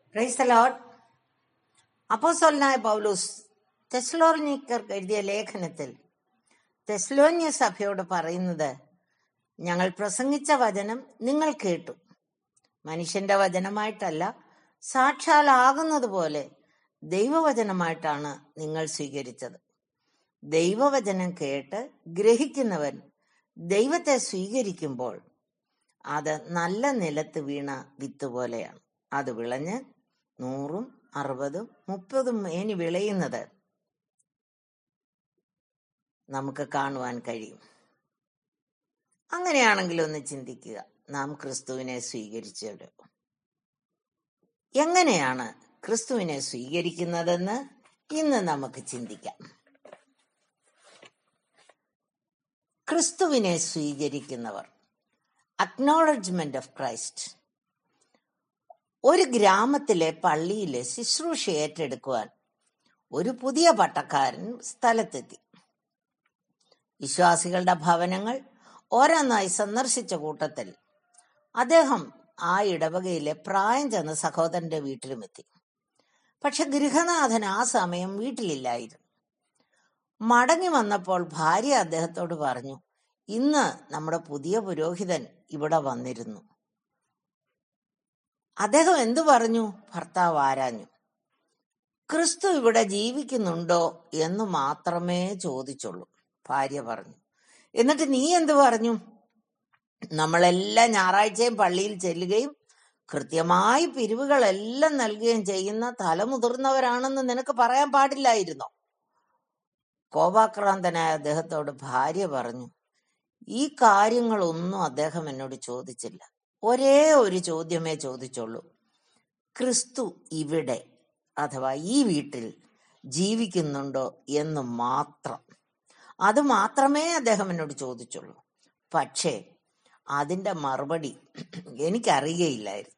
price load അപ്പോസ്തലനായ പൗലൂസ് തെസ്ലോനിക്കർക്ക് എഴുതിയ ലേഖനത്തിൽ തെസ്ലോന്യ സഭയോട് പറയുന്നത് ഞങ്ങൾ പ്രസംഗിച്ച വചനം നിങ്ങൾ കേട്ടു മനുഷ്യന്റെ വചനമായിട്ടല്ല സാക്ഷാലാകുന്നത് പോലെ ദൈവവചനമായിട്ടാണ് നിങ്ങൾ സ്വീകരിച്ചത് ദൈവവചനം കേട്ട് ഗ്രഹിക്കുന്നവൻ ദൈവത്തെ സ്വീകരിക്കുമ്പോൾ അത് നല്ല നിലത്ത് വീണ വിത്ത് പോലെയാണ് അത് വിളഞ്ഞ് നൂറും അറുപതും മുപ്പതും മേനി വിളയുന്നത് നമുക്ക് കാണുവാൻ കഴിയും അങ്ങനെയാണെങ്കിൽ ഒന്ന് ചിന്തിക്കുക നാം ക്രിസ്തുവിനെ സ്വീകരിച്ചവരോ എങ്ങനെയാണ് ക്രിസ്തുവിനെ സ്വീകരിക്കുന്നതെന്ന് ഇന്ന് നമുക്ക് ചിന്തിക്കാം ക്രിസ്തുവിനെ സ്വീകരിക്കുന്നവർ അക്നോളജ്മെന്റ് ഓഫ് ക്രൈസ്റ്റ് ഒരു ഗ്രാമത്തിലെ പള്ളിയിലെ ശുശ്രൂഷ ഏറ്റെടുക്കുവാൻ ഒരു പുതിയ പട്ടക്കാരൻ സ്ഥലത്തെത്തി വിശ്വാസികളുടെ ഭവനങ്ങൾ ഓരോന്നായി സന്ദർശിച്ച കൂട്ടത്തിൽ അദ്ദേഹം ആ ഇടവകയിലെ പ്രായം ചെന്ന സഹോദരന്റെ വീട്ടിലുമെത്തി പക്ഷെ ഗൃഹനാഥൻ ആ സമയം വീട്ടിലില്ലായിരുന്നു മടങ്ങി വന്നപ്പോൾ ഭാര്യ അദ്ദേഹത്തോട് പറഞ്ഞു ഇന്ന് നമ്മുടെ പുതിയ പുരോഹിതൻ ഇവിടെ വന്നിരുന്നു അദ്ദേഹം എന്തു പറഞ്ഞു ഭർത്താവ് ആരാഞ്ഞു ക്രിസ്തു ഇവിടെ ജീവിക്കുന്നുണ്ടോ എന്ന് മാത്രമേ ചോദിച്ചുള്ളൂ ഭാര്യ പറഞ്ഞു എന്നിട്ട് നീ എന്തു പറഞ്ഞു നമ്മളെല്ലാ ഞായറാഴ്ചയും പള്ളിയിൽ ചെല്ലുകയും കൃത്യമായി പിരിവുകളെല്ലാം നൽകുകയും ചെയ്യുന്ന തലമുതിർന്നവരാണെന്ന് നിനക്ക് പറയാൻ പാടില്ലായിരുന്നോ കോപാക്രാന്തനായ അദ്ദേഹത്തോട് ഭാര്യ പറഞ്ഞു ഈ കാര്യങ്ങളൊന്നും അദ്ദേഹം എന്നോട് ചോദിച്ചില്ല ഒരേ ഒരു ചോദ്യമേ ചോദിച്ചുള്ളൂ ക്രിസ്തു ഇവിടെ അഥവാ ഈ വീട്ടിൽ ജീവിക്കുന്നുണ്ടോ എന്ന് മാത്രം അത് മാത്രമേ അദ്ദേഹം എന്നോട് ചോദിച്ചുള്ളൂ പക്ഷേ അതിന്റെ മറുപടി എനിക്കറിയയില്ലായിരുന്നു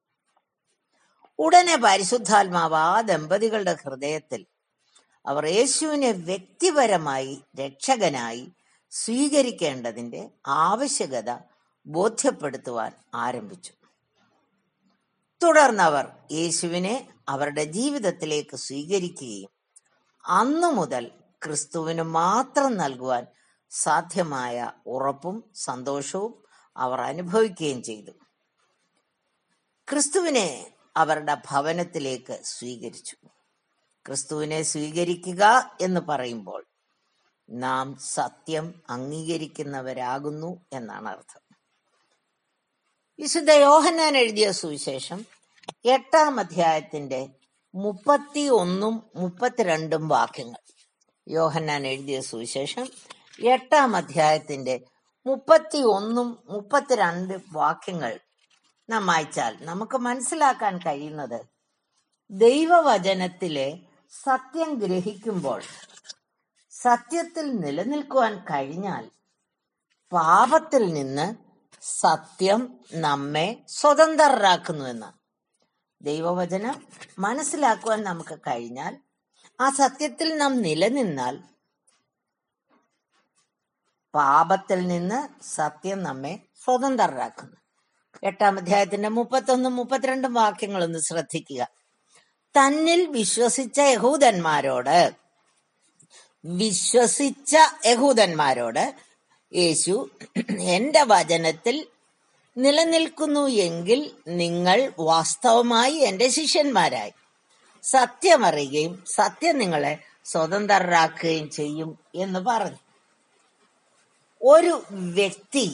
ഉടനെ പരിശുദ്ധാത്മാവ് ആ ദമ്പതികളുടെ ഹൃദയത്തിൽ അവർ യേശുവിനെ വ്യക്തിപരമായി രക്ഷകനായി സ്വീകരിക്കേണ്ടതിന്റെ ആവശ്യകത ബോധ്യപ്പെടുത്തുവാൻ ആരംഭിച്ചു തുടർന്നവർ യേശുവിനെ അവരുടെ ജീവിതത്തിലേക്ക് സ്വീകരിക്കുകയും അന്നു മുതൽ ക്രിസ്തുവിന് മാത്രം നൽകുവാൻ സാധ്യമായ ഉറപ്പും സന്തോഷവും അവർ അനുഭവിക്കുകയും ചെയ്തു ക്രിസ്തുവിനെ അവരുടെ ഭവനത്തിലേക്ക് സ്വീകരിച്ചു ക്രിസ്തുവിനെ സ്വീകരിക്കുക എന്ന് പറയുമ്പോൾ നാം സത്യം അംഗീകരിക്കുന്നവരാകുന്നു എന്നാണ് അർത്ഥം വിശുദ്ധ യോഹന്നാൻ എഴുതിയ സുവിശേഷം എട്ടാം അധ്യായത്തിന്റെ മുപ്പത്തി ഒന്നും മുപ്പത്തിരണ്ടും വാക്യങ്ങൾ യോഹന്നാൻ എഴുതിയ സുവിശേഷം എട്ടാം അധ്യായത്തിന്റെ മുപ്പത്തി ഒന്നും മുപ്പത്തിരണ്ട് വാക്യങ്ങൾ നാം വായിച്ചാൽ നമുക്ക് മനസ്സിലാക്കാൻ കഴിയുന്നത് ദൈവവചനത്തിലെ സത്യം ഗ്രഹിക്കുമ്പോൾ സത്യത്തിൽ നിലനിൽക്കുവാൻ കഴിഞ്ഞാൽ പാപത്തിൽ നിന്ന് സത്യം നമ്മെ സ്വതന്ത്രരാക്കുന്നു എന്നാണ് ദൈവവചനം മനസ്സിലാക്കുവാൻ നമുക്ക് കഴിഞ്ഞാൽ ആ സത്യത്തിൽ നാം നിലനിന്നാൽ പാപത്തിൽ നിന്ന് സത്യം നമ്മെ സ്വതന്ത്രരാക്കുന്നു എട്ടാം അധ്യായത്തിന്റെ മുപ്പത്തൊന്നും മുപ്പത്തിരണ്ടും വാക്യങ്ങളൊന്ന് ശ്രദ്ധിക്കുക തന്നിൽ വിശ്വസിച്ച യഹൂദന്മാരോട് വിശ്വസിച്ച യഹൂദന്മാരോട് യേശു എന്റെ വചനത്തിൽ നിലനിൽക്കുന്നു എങ്കിൽ നിങ്ങൾ വാസ്തവമായി എന്റെ ശിഷ്യന്മാരായി സത്യമറിയുകയും സത്യം നിങ്ങളെ സ്വതന്ത്രരാക്കുകയും ചെയ്യും എന്ന് പറഞ്ഞു ഒരു വ്യക്തി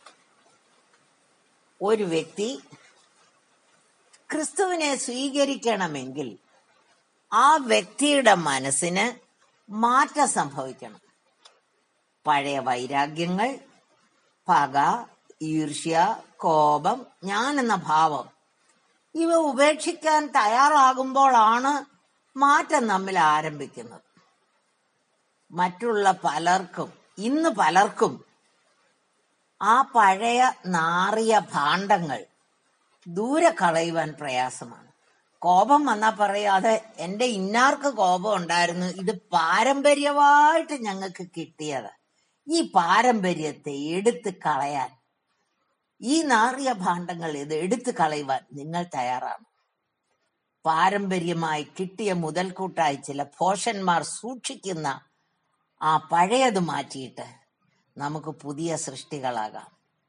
ഒരു വ്യക്തി ക്രിസ്തുവിനെ സ്വീകരിക്കണമെങ്കിൽ ആ വ്യക്തിയുടെ മനസ്സിന് മാറ്റം സംഭവിക്കണം പഴയ വൈരാഗ്യങ്ങൾ പക ഈർഷ്യ കോപം ഞാൻ എന്ന ഭാവം ഇവ ഉപേക്ഷിക്കാൻ തയ്യാറാകുമ്പോഴാണ് മാറ്റം നമ്മിൽ ആരംഭിക്കുന്നത് മറ്റുള്ള പലർക്കും ഇന്ന് പലർക്കും ആ പഴയ നാറിയ ഭാണ്ഡങ്ങൾ ദൂരെ കളയുവാൻ പ്രയാസമാണ് കോപം വന്നാ പറയാതെ എന്റെ ഇന്നാർക്ക് കോപം ഉണ്ടായിരുന്നു ഇത് പാരമ്പര്യമായിട്ട് ഞങ്ങൾക്ക് കിട്ടിയത് ഈ പാരമ്പര്യത്തെ എടുത്ത് കളയാൻ ഈ നാറിയ ഭാണ്ഡങ്ങൾ ഇത് എടുത്തു കളയുവാൻ നിങ്ങൾ തയ്യാറാണ് പാരമ്പര്യമായി കിട്ടിയ മുതൽക്കൂട്ടായി ചില ഭോഷന്മാർ സൂക്ഷിക്കുന്ന ആ പഴയത് മാറ്റിയിട്ട് നമുക്ക് പുതിയ സൃഷ്ടികളാകാം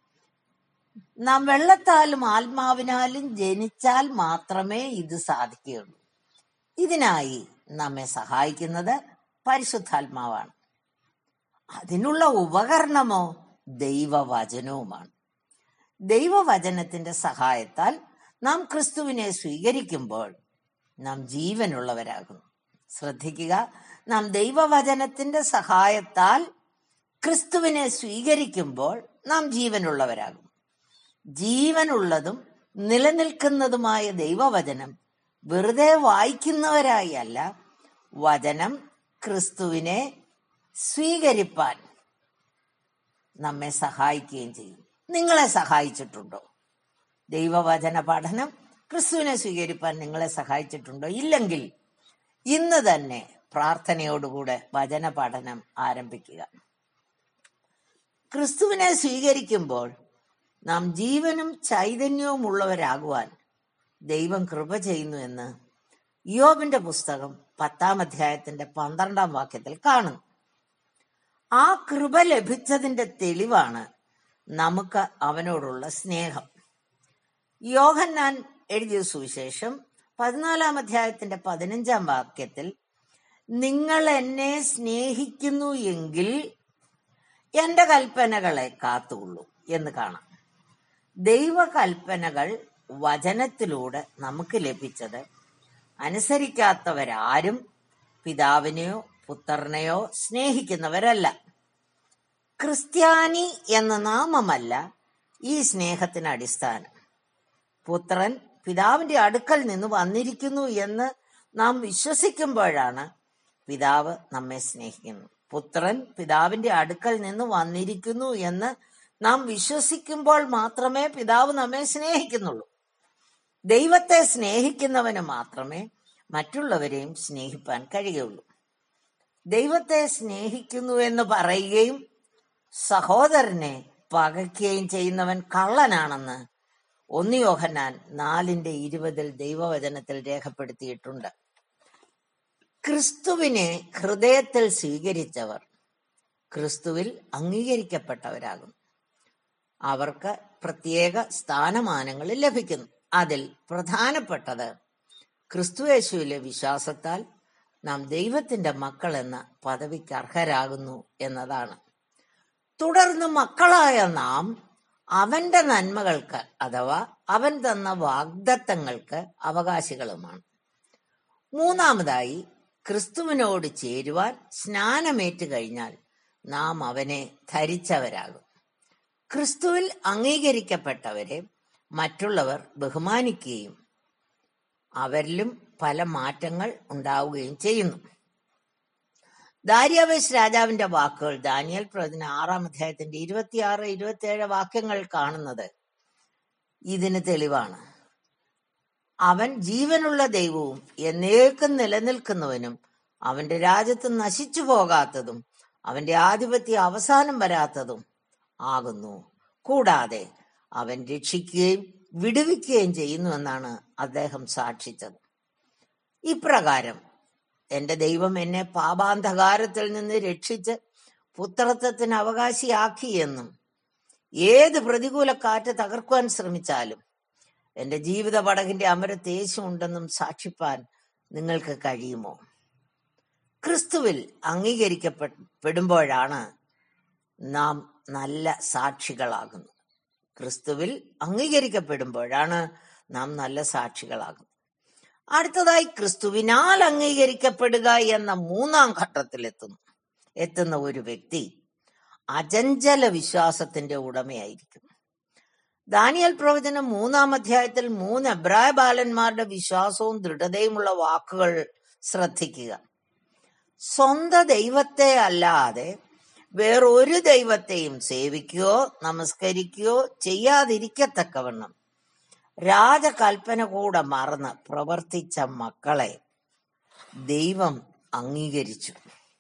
നാം വെള്ളത്താലും ആത്മാവിനാലും ജനിച്ചാൽ മാത്രമേ ഇത് സാധിക്കുകയുള്ളൂ ഇതിനായി നമ്മെ സഹായിക്കുന്നത് പരിശുദ്ധാത്മാവാണ് അതിനുള്ള ഉപകരണമോ ദൈവവചനവുമാണ് ദൈവവചനത്തിന്റെ സഹായത്താൽ നാം ക്രിസ്തുവിനെ സ്വീകരിക്കുമ്പോൾ നാം ജീവനുള്ളവരാകുന്നു ശ്രദ്ധിക്കുക നാം ദൈവവചനത്തിന്റെ സഹായത്താൽ ക്രിസ്തുവിനെ സ്വീകരിക്കുമ്പോൾ നാം ജീവനുള്ളവരാകും ജീവനുള്ളതും നിലനിൽക്കുന്നതുമായ ദൈവവചനം വെറുതെ വായിക്കുന്നവരായി അല്ല വചനം ക്രിസ്തുവിനെ സ്വീകരിപ്പാൻ നമ്മെ സഹായിക്കുകയും ചെയ്യും നിങ്ങളെ സഹായിച്ചിട്ടുണ്ടോ ദൈവവചന പഠനം ക്രിസ്തുവിനെ സ്വീകരിപ്പാൻ നിങ്ങളെ സഹായിച്ചിട്ടുണ്ടോ ഇല്ലെങ്കിൽ ഇന്ന് തന്നെ പ്രാർത്ഥനയോടുകൂടെ വചന പഠനം ആരംഭിക്കുക ക്രിസ്തുവിനെ സ്വീകരിക്കുമ്പോൾ നാം ജീവനും ചൈതന്യവും ഉള്ളവരാകുവാൻ ദൈവം കൃപ ചെയ്യുന്നു എന്ന് യോബിന്റെ പുസ്തകം പത്താം അധ്യായത്തിന്റെ പന്ത്രണ്ടാം വാക്യത്തിൽ കാണുന്നു ആ കൃപ ലഭിച്ചതിന്റെ തെളിവാണ് നമുക്ക് അവനോടുള്ള സ്നേഹം യോഹന്നാൻ എഴുതിയ സുവിശേഷം പതിനാലാം അധ്യായത്തിന്റെ പതിനഞ്ചാം വാക്യത്തിൽ നിങ്ങൾ എന്നെ സ്നേഹിക്കുന്നു എങ്കിൽ എന്റെ കൽപ്പനകളെ കാത്തുകൊള്ളൂ എന്ന് കാണാം ദൈവകൽപ്പനകൾ വചനത്തിലൂടെ നമുക്ക് ലഭിച്ചത് അനുസരിക്കാത്തവരാരും പിതാവിനെയോ പുത്രനെയോ സ്നേഹിക്കുന്നവരല്ല ക്രിസ്ത്യാനി എന്ന നാമമല്ല ഈ സ്നേഹത്തിന് അടിസ്ഥാനം പുത്രൻ പിതാവിന്റെ അടുക്കൽ നിന്ന് വന്നിരിക്കുന്നു എന്ന് നാം വിശ്വസിക്കുമ്പോഴാണ് പിതാവ് നമ്മെ സ്നേഹിക്കുന്നത് പുത്രൻ പിതാവിന്റെ അടുക്കൽ നിന്ന് വന്നിരിക്കുന്നു എന്ന് നാം വിശ്വസിക്കുമ്പോൾ മാത്രമേ പിതാവ് നമ്മെ സ്നേഹിക്കുന്നുള്ളൂ ദൈവത്തെ സ്നേഹിക്കുന്നവന് മാത്രമേ മറ്റുള്ളവരെയും സ്നേഹിപ്പാൻ കഴിയുള്ളൂ ദൈവത്തെ സ്നേഹിക്കുന്നു എന്ന് പറയുകയും സഹോദരനെ പകയ്ക്കുകയും ചെയ്യുന്നവൻ കള്ളനാണെന്ന് ഒന്ന് യോഹന്നാൻ നാലിന്റെ ഇരുപതിൽ ദൈവവചനത്തിൽ രേഖപ്പെടുത്തിയിട്ടുണ്ട് ക്രിസ്തുവിനെ ഹൃദയത്തിൽ സ്വീകരിച്ചവർ ക്രിസ്തുവിൽ അംഗീകരിക്കപ്പെട്ടവരാകും അവർക്ക് പ്രത്യേക സ്ഥാനമാനങ്ങൾ ലഭിക്കുന്നു അതിൽ പ്രധാനപ്പെട്ടത് ക്രിസ്തുയേശുവിലെ വിശ്വാസത്താൽ നാം ദൈവത്തിന്റെ മക്കൾ എന്ന പദവിക്ക് അർഹരാകുന്നു എന്നതാണ് തുടർന്ന് മക്കളായ നാം അവന്റെ നന്മകൾക്ക് അഥവാ അവൻ തന്ന വാഗ്ദത്തങ്ങൾക്ക് അവകാശികളുമാണ് മൂന്നാമതായി ക്രിസ്തുവിനോട് ചേരുവാൻ സ്നാനമേറ്റ് കഴിഞ്ഞാൽ നാം അവനെ ധരിച്ചവരാകും ക്രിസ്തുവിൽ അംഗീകരിക്കപ്പെട്ടവരെ മറ്റുള്ളവർ ബഹുമാനിക്കുകയും അവരിലും പല മാറ്റങ്ങൾ ഉണ്ടാവുകയും ചെയ്യുന്നു ദാര്യാവേശ് രാജാവിന്റെ വാക്കുകൾ ദാനിയൽ പ്രവചന ആറാം അധ്യായത്തിന്റെ ഇരുപത്തിയാറ് ഇരുപത്തിയേഴ് വാക്യങ്ങൾ കാണുന്നത് ഇതിന് തെളിവാണ് അവൻ ജീവനുള്ള ദൈവവും എന്നേക്കും നിലനിൽക്കുന്നവനും അവന്റെ രാജ്യത്ത് നശിച്ചു പോകാത്തതും അവന്റെ ആധിപത്യം അവസാനം വരാത്തതും ആകുന്നു കൂടാതെ അവൻ രക്ഷിക്കുകയും വിടുവിക്കുകയും ചെയ്യുന്നുവെന്നാണ് അദ്ദേഹം സാക്ഷിച്ചത് ഇപ്രകാരം എന്റെ ദൈവം എന്നെ പാപാന്ധകാരത്തിൽ നിന്ന് രക്ഷിച്ച് പുത്രത്വത്തിന് അവകാശിയാക്കിയെന്നും ഏത് പ്രതികൂല കാറ്റ് തകർക്കുവാൻ ശ്രമിച്ചാലും എന്റെ ജീവിത പടകിന്റെ അമരത്ത് യേശു ഉണ്ടെന്നും സാക്ഷിപ്പാൻ നിങ്ങൾക്ക് കഴിയുമോ ക്രിസ്തുവിൽ അംഗീകരിക്കപ്പെടുമ്പോഴാണ് നാം നല്ല സാക്ഷികളാകുന്നത് ക്രിസ്തുവിൽ അംഗീകരിക്കപ്പെടുമ്പോഴാണ് നാം നല്ല സാക്ഷികളാകുന്നത് അടുത്തതായി ക്രിസ്തുവിനാൽ അംഗീകരിക്കപ്പെടുക എന്ന മൂന്നാം ഘട്ടത്തിൽ എത്തുന്നു എത്തുന്ന ഒരു വ്യക്തി അചഞ്ചല വിശ്വാസത്തിന്റെ ഉടമയായിരിക്കും ദാനിയൽ പ്രവചനം മൂന്നാം അധ്യായത്തിൽ മൂന്ന് എബ്രായ ബാലന്മാരുടെ വിശ്വാസവും ദൃഢതയുമുള്ള വാക്കുകൾ ശ്രദ്ധിക്കുക സ്വന്ത ദൈവത്തെ അല്ലാതെ വേറൊരു ദൈവത്തെയും സേവിക്കുകയോ നമസ്കരിക്കുകയോ ചെയ്യാതിരിക്കത്തക്കവണ്ണം രാജകൽപ്പന കൂടെ മറന്ന് പ്രവർത്തിച്ച മക്കളെ ദൈവം അംഗീകരിച്ചു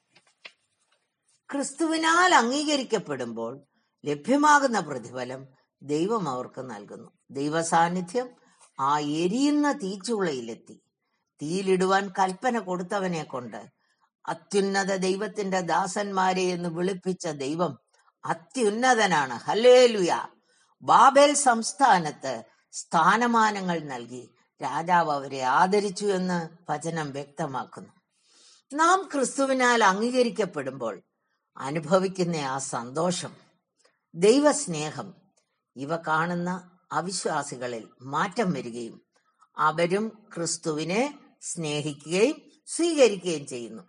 ക്രിസ്തുവിനാൽ അംഗീകരിക്കപ്പെടുമ്പോൾ ലഭ്യമാകുന്ന പ്രതിഫലം ദൈവം അവർക്ക് നൽകുന്നു ദൈവസാന്നിധ്യം ആ എരിയുന്ന തീച്ചുളയിലെത്തി തീയിലിടുവാൻ കൽപ്പന കൊടുത്തവനെ കൊണ്ട് അത്യുന്നത ദൈവത്തിന്റെ ദാസന്മാരെ എന്ന് വിളിപ്പിച്ച ദൈവം അത്യുന്നതനാണ് ഹല്ലേലുയ ബാബേൽ സംസ്ഥാനത്ത് സ്ഥാനമാനങ്ങൾ നൽകി രാജാവ് അവരെ ആദരിച്ചു എന്ന് വചനം വ്യക്തമാക്കുന്നു നാം ക്രിസ്തുവിനാൽ അംഗീകരിക്കപ്പെടുമ്പോൾ അനുഭവിക്കുന്ന ആ സന്തോഷം ദൈവസ്നേഹം ഇവ കാണുന്ന അവിശ്വാസികളിൽ മാറ്റം വരികയും അവരും ക്രിസ്തുവിനെ സ്നേഹിക്കുകയും സ്വീകരിക്കുകയും ചെയ്യുന്നു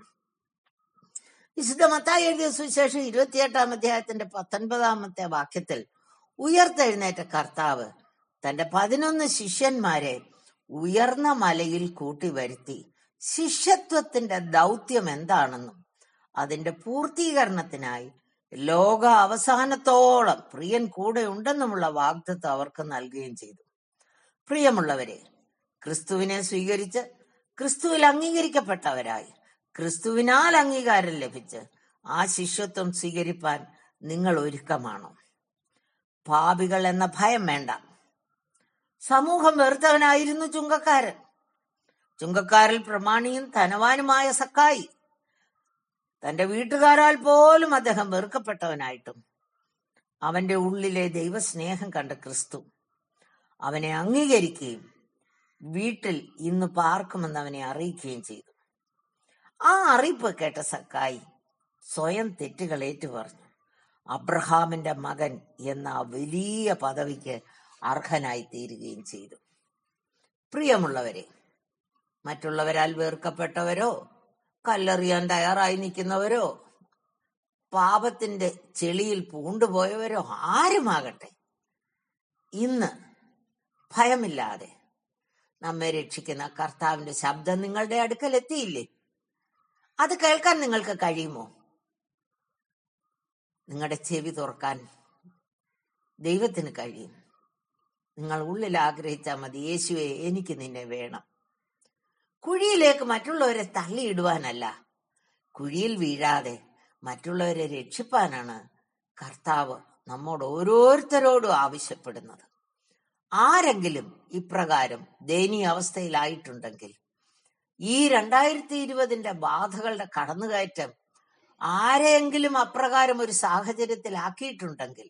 വിശുദ്ധ മത്തായി എഴുതിയ സുവിശേഷം ഇരുപത്തിയെട്ടാം അധ്യായത്തിന്റെ പത്തൊൻപതാമത്തെ വാക്യത്തിൽ ഉയർത്തെഴുന്നേറ്റ കർത്താവ് തന്റെ പതിനൊന്ന് ശിഷ്യന്മാരെ ഉയർന്ന മലയിൽ കൂട്ടി വരുത്തി ശിഷ്യത്വത്തിന്റെ ദൗത്യം എന്താണെന്നും അതിന്റെ പൂർത്തീകരണത്തിനായി ലോക അവസാനത്തോളം പ്രിയൻ കൂടെ ഉണ്ടെന്നുമുള്ള വാഗ്ദത്വം അവർക്ക് നൽകുകയും ചെയ്തു പ്രിയമുള്ളവരെ ക്രിസ്തുവിനെ സ്വീകരിച്ച് ക്രിസ്തുവിൽ അംഗീകരിക്കപ്പെട്ടവരായി ക്രിസ്തുവിനാൽ അംഗീകാരം ലഭിച്ച് ആ ശിഷ്യത്വം സ്വീകരിപ്പാൻ നിങ്ങൾ ഒരുക്കമാണോ പാപികൾ എന്ന ഭയം വേണ്ട സമൂഹം വെറുത്തവനായിരുന്നു ചുങ്കക്കാരൻ ചുങ്കക്കാരിൽ പ്രമാണിയും ധനവാനുമായ സക്കായി തന്റെ വീട്ടുകാരാൽ പോലും അദ്ദേഹം വെറുക്കപ്പെട്ടവനായിട്ടും അവന്റെ ഉള്ളിലെ ദൈവസ്നേഹം കണ്ട ക്രിസ്തു അവനെ അംഗീകരിക്കുകയും വീട്ടിൽ ഇന്ന് പാർക്കുമെന്ന് അവനെ അറിയിക്കുകയും ചെയ്തു ആ അറിയിപ്പ് കേട്ട സക്കായി സ്വയം തെറ്റുകൾ ഏറ്റുപറഞ്ഞു അബ്രഹാമിന്റെ മകൻ എന്ന ആ വലിയ പദവിക്ക് അർഹനായി തീരുകയും ചെയ്തു പ്രിയമുള്ളവരെ മറ്റുള്ളവരാൽ വെറുക്കപ്പെട്ടവരോ കല്ലെറിയാൻ തയ്യാറായി നിൽക്കുന്നവരോ പാപത്തിന്റെ ചെളിയിൽ പൂണ്ടുപോയവരോ ആരുമാകട്ടെ ഇന്ന് ഭയമില്ലാതെ നമ്മെ രക്ഷിക്കുന്ന കർത്താവിന്റെ ശബ്ദം നിങ്ങളുടെ അടുക്കൽ എത്തിയില്ലേ അത് കേൾക്കാൻ നിങ്ങൾക്ക് കഴിയുമോ നിങ്ങളുടെ ചെവി തുറക്കാൻ ദൈവത്തിന് കഴിയും നിങ്ങൾ ഉള്ളിൽ ആഗ്രഹിച്ചാൽ മതി യേശുവെ എനിക്ക് നിന്നെ വേണം കുഴിയിലേക്ക് മറ്റുള്ളവരെ തള്ളിയിടുവാനല്ല കുഴിയിൽ വീഴാതെ മറ്റുള്ളവരെ രക്ഷിപ്പാനാണ് കർത്താവ് നമ്മോട് ഓരോരുത്തരോടും ആവശ്യപ്പെടുന്നത് ആരെങ്കിലും ഇപ്രകാരം ദയനീയ അവസ്ഥയിലായിട്ടുണ്ടെങ്കിൽ ഈ രണ്ടായിരത്തി ഇരുപതിന്റെ ബാധകളുടെ കടന്നുകയറ്റം ആരെയെങ്കിലും അപ്രകാരം ഒരു സാഹചര്യത്തിലാക്കിയിട്ടുണ്ടെങ്കിൽ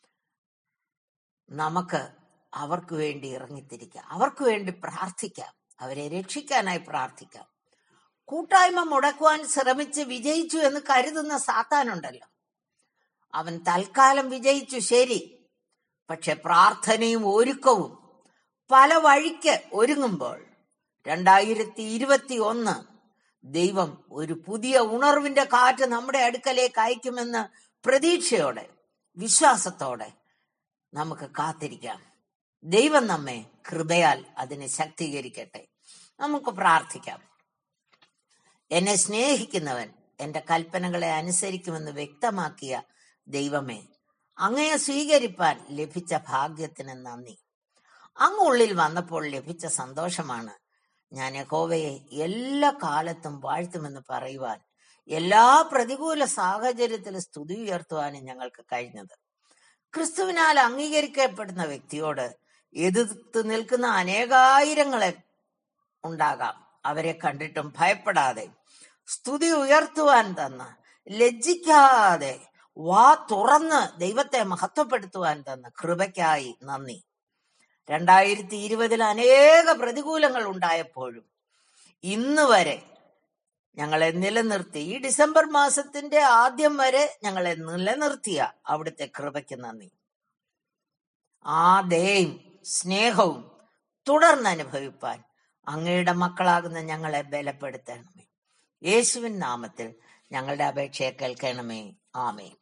നമുക്ക് അവർക്ക് വേണ്ടി ഇറങ്ങിത്തിരിക്കാം അവർക്ക് വേണ്ടി പ്രാർത്ഥിക്കാം അവരെ രക്ഷിക്കാനായി പ്രാർത്ഥിക്കാം കൂട്ടായ്മ മുടക്കുവാൻ ശ്രമിച്ച് വിജയിച്ചു എന്ന് കരുതുന്ന സാത്താനുണ്ടല്ലോ അവൻ തൽക്കാലം വിജയിച്ചു ശരി പക്ഷെ പ്രാർത്ഥനയും ഒരുക്കവും പല വഴിക്ക് ഒരുങ്ങുമ്പോൾ രണ്ടായിരത്തി ഇരുപത്തി ഒന്ന് ദൈവം ഒരു പുതിയ ഉണർവിന്റെ കാറ്റ് നമ്മുടെ അടുക്കലേക്ക് അയക്കുമെന്ന് പ്രതീക്ഷയോടെ വിശ്വാസത്തോടെ നമുക്ക് കാത്തിരിക്കാം ദൈവം നമ്മെ കൃപയാൽ അതിനെ ശക്തീകരിക്കട്ടെ നമുക്ക് പ്രാർത്ഥിക്കാം എന്നെ സ്നേഹിക്കുന്നവൻ എന്റെ കൽപ്പനകളെ അനുസരിക്കുമെന്ന് വ്യക്തമാക്കിയ ദൈവമേ അങ്ങയെ സ്വീകരിപ്പാൻ ലഭിച്ച ഭാഗ്യത്തിന് നന്ദി അങ്ങ് ഉള്ളിൽ വന്നപ്പോൾ ലഭിച്ച സന്തോഷമാണ് ഞാൻ യഹോവയെ എല്ലാ കാലത്തും വാഴ്ത്തുമെന്ന് പറയുവാൻ എല്ലാ പ്രതികൂല സാഹചര്യത്തിലും സ്തുതി ഉയർത്തുവാനും ഞങ്ങൾക്ക് കഴിഞ്ഞത് ക്രിസ്തുവിനാൽ അംഗീകരിക്കപ്പെടുന്ന വ്യക്തിയോട് എതിർത്ത് നിൽക്കുന്ന അനേകായിരങ്ങളെ ഉണ്ടാകാം അവരെ കണ്ടിട്ടും ഭയപ്പെടാതെ സ്തുതി ഉയർത്തുവാൻ തന്ന ലജ്ജിക്കാതെ വാ തുറന്ന് ദൈവത്തെ മഹത്വപ്പെടുത്തുവാൻ തന്ന കൃപയ്ക്കായി നന്ദി രണ്ടായിരത്തി ഇരുപതിൽ അനേക പ്രതികൂലങ്ങൾ ഉണ്ടായപ്പോഴും ഇന്ന് വരെ ഞങ്ങളെ നിലനിർത്തി ഈ ഡിസംബർ മാസത്തിന്റെ ആദ്യം വരെ ഞങ്ങളെ നിലനിർത്തിയ അവിടുത്തെ കൃപയ്ക്ക് നന്ദി ആ ദയയും സ്നേഹവും തുടർന്ന് അനുഭവിപ്പാൻ അങ്ങയുടെ മക്കളാകുന്ന ഞങ്ങളെ ബലപ്പെടുത്തണമേ യേശുവിൻ നാമത്തിൽ ഞങ്ങളുടെ അപേക്ഷയെ കേൾക്കണമേ ആമേൻ